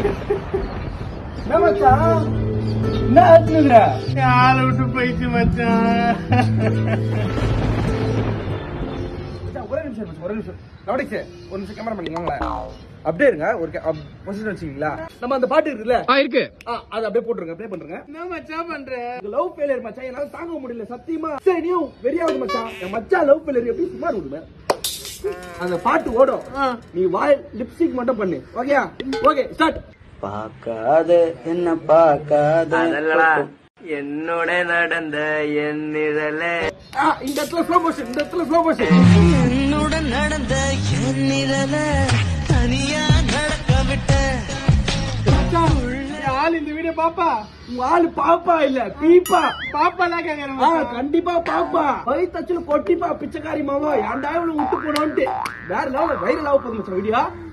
என்ன மச்சான் என்ன ஆச்சுங்கிற ஆளை விட்டு போயிடுச்சு மச்சான் மச்சான், ஒரே நிமிஷம் மச்சான், ஒரே நிமிஷம் லவடிக்ஸ் ஒரு நிமிஷம் கேமரா பண்ணிக்கலாங்களா அப்படியே இருங்க ஒரு பொசிஷன் வச்சுக்கீங்களா நம்ம அந்த பாட்டு இருக்குல்ல இருக்கு ஆ, அது அப்படியே போட்டுருங்க ப்ளே பண்றேங்க என்ன மச்சான் பண்ற லவ் ஃபெயிலியர் மச்சான் என்னால தாங்க முடியல சத்தியமா சரி நீயும் வெறியாவது மச்சான் என் மச்சான் லவ் ஃபெயிலியர் எப்படி சும்மா விடுவேன் அந்த பாட்டு ஓடும் நீ வாய் லிப்ஸ்டிக் மட்டும் பண்ணு ஓகேயா ஓகே ஸ்டார்ட் பார்க்காத என்ன பார்க்காத என்னோட நடந்த என் நிழல இந்த இடத்துல ஸ்லோ மோஷன் இந்த இடத்துல ஸ்லோ மோஷன் என்னுடன் நடந்த என் நிழல தனியா நடக்க விட்ட ஆள் இந்த வீடியோ பாப்பா உங்க ஆளு பாப்பா இல்ல பீப்பா பாப்பா எல்லாம் கேக்குறேன் ஆ, கண்டிப்பா பாப்பா வயிற்றுல கொட்டிப்பா பிச்சைக்காரி மாமா ஏன்டா இவ்வளவு விட்டு போனோன்ட்டு வேற லவ் வைரல் ஆக போகுது மச்சான் வீடியோ